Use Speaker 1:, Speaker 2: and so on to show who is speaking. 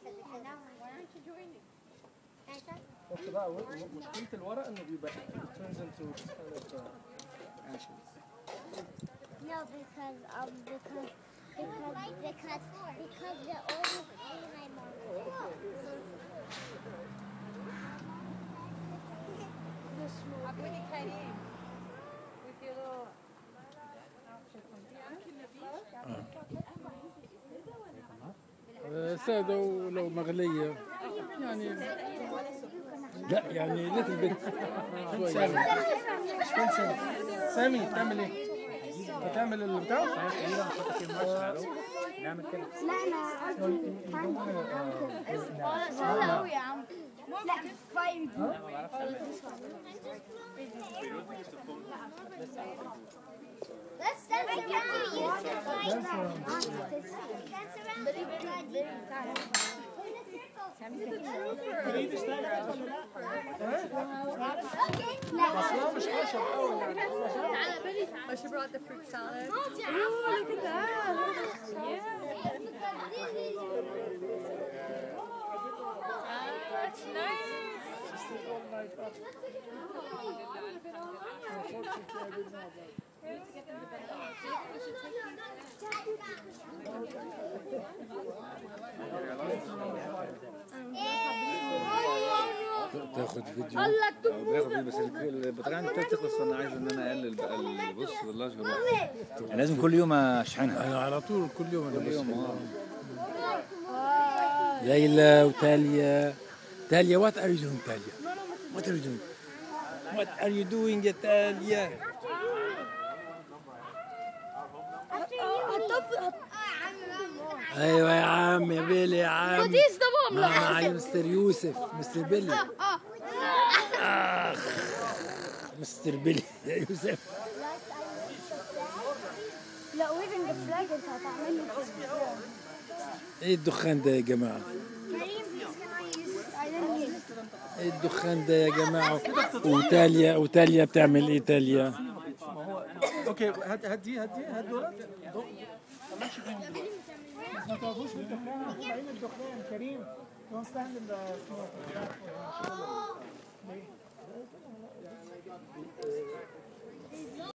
Speaker 1: بس بقى و- و- مشكلة الورق انه بيبقى turns into this kind of uh, ashes.
Speaker 2: No, because um because because because because the old my mom.
Speaker 3: عبودي كريم with your little outfit from
Speaker 4: آه، سادة ولو مغلية يعني لا يعني ليتل بيت شوية
Speaker 1: سبنسر سامي بتعمل ايه؟ بتعمل البتاع؟
Speaker 5: نعمل كده
Speaker 2: لا يا عم لا فاير Let's dance around. Dance around. Dance around.
Speaker 1: اصلا مش خشب قوي يعني
Speaker 3: Oh, she brought the fruit salad. That's nice.
Speaker 4: تاخد فيديو
Speaker 5: باخد دي بس البطاريه عندي ابتدت تخلص فانا عايز ان انا اقلل بقى ال- بص والله شغل انا لازم كل يوم اشحنها
Speaker 4: انا على طول كل يوم انا
Speaker 5: كل يوم
Speaker 4: بس
Speaker 5: اه
Speaker 4: ليلى وتاليا تاليا what are you doing تاليا what are you doing what are you doing يا تاليا ايوه يا عم يا بيلي يا عم مع مع مستر يوسف مستر بيلي اخ مستر بيلي يا يوسف
Speaker 2: لا ويفنج فلاج انت هتعمل له كده.
Speaker 4: ايه الدخان ده يا جماعه
Speaker 2: كريم please can I use I didn't use
Speaker 4: ايه الدخان ده يا جماعه وتاليا وتاليا بتعمل ايه تاليا
Speaker 1: ما هو اوكي هات هات دي هات دي هات دولت دول. ماشي بيهم دلوقتي.
Speaker 6: ما تقفوش في الدخان هتطلعين الدخان كريم don't stand in the smoke